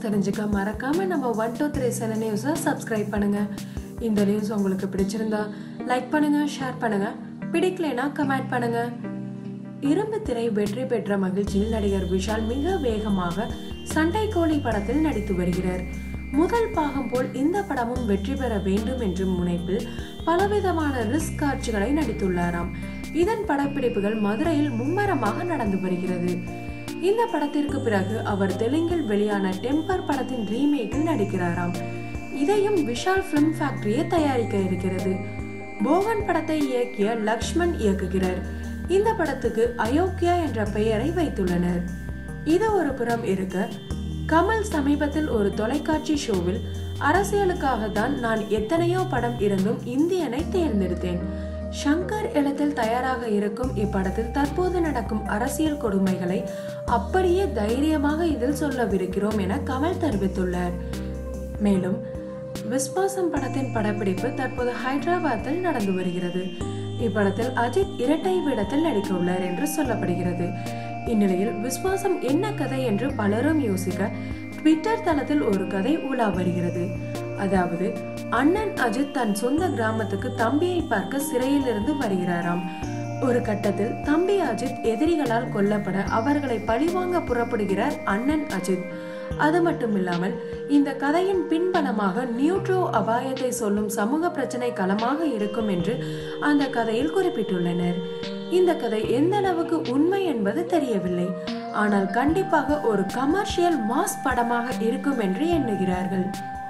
news தெரிஞ்சுக்க மறக்காம நம்ம ஒன் டூ த்ரீ செவன் நியூஸை சப்ஸ்கிரைப் பண்ணுங்க இந்த நியூஸ் உங்களுக்கு பிடிச்சிருந்தா லைக் பண்ணுங்க ஷேர் பண்ணுங்க பிடிக்கலைனா கமெண்ட் பண்ணுங்க இரும்பு திரை வெற்றி பெற்ற மகிழ்ச்சியில் நடிகர் விஷால் மிக வேகமாக சண்டை கோழி படத்தில் நடித்து வருகிறார் முதல் பாகம் போல் இந்த படமும் வெற்றி பெற வேண்டும் என்ற முனைப்பில் பலவிதமான ரிஸ்க் காட்சிகளை நடித்துள்ளாராம் இதன் படப்பிடிப்புகள் மதுரையில் மும்மரமாக நடந்து வருகிறது இந்த படத்திற்கு பிறகு அவர் தெலுங்கில் வெளியான டெம்பர் படத்தின் ரீமேக்கில் நடிக்கிறாராம் இதையும் விஷால் பிலிம் ஃபேக்டரியே தயாரிக்க இருக்கிறது போகன் படத்தை இயக்கிய லக்ஷ்மண் இயக்குகிறார் இந்த படத்துக்கு அயோக்கியா என்ற பெயரை வைத்துள்ளனர் இது ஒரு புறம் இருக்க கமல் சமீபத்தில் ஒரு தொலைக்காட்சி ஷோவில் அரசியலுக்காக தான் நான் எத்தனையோ படம் இருந்தும் இந்தியனை தேர்ந்தெடுத்தேன் ஷங்கர் எழுத்தில் தயாராக இருக்கும் இப்படத்தில் தற்போது நடக்கும் அரசியல் கொடுமைகளை அப்படியே தைரியமாக இதில் சொல்லவிருக்கிறோம் என கமல் தெரிவித்துள்ளார் மேலும் விஸ்வாசம் படத்தின் படப்பிடிப்பு தற்போது ஹைதராபாத்தில் நடந்து வருகிறது இப்படத்தில் அஜித் இரட்டை வேடத்தில் நடிக்க உள்ளார் என்று சொல்லப்படுகிறது இந்நிலையில் விஸ்வாசம் என்ன கதை என்று பலரும் யோசிக்க ட்விட்டர் தளத்தில் ஒரு கதை உலா வருகிறது அதாவது அண்ணன் அஜித் தன் சொந்த கிராமத்துக்கு தம்பியை பார்க்க சிறையில் இருந்து வருகிறாராம் ஒரு கட்டத்தில் தம்பி அஜித் எதிரிகளால் கொல்லப்பட அவர்களை பழிவாங்க புறப்படுகிறார் அண்ணன் அஜித் அது மட்டும் இல்லாமல் இந்த கதையின் பின்பலமாக நியூட்ரோ அபாயத்தை சொல்லும் சமூக பிரச்சனை களமாக இருக்கும் என்று அந்த கதையில் குறிப்பிட்டுள்ளனர் இந்த கதை எந்த அளவுக்கு உண்மை என்பது தெரியவில்லை ஆனால் கண்டிப்பாக ஒரு கமர்ஷியல் மாஸ் படமாக இருக்கும் என்று எண்ணுகிறார்கள்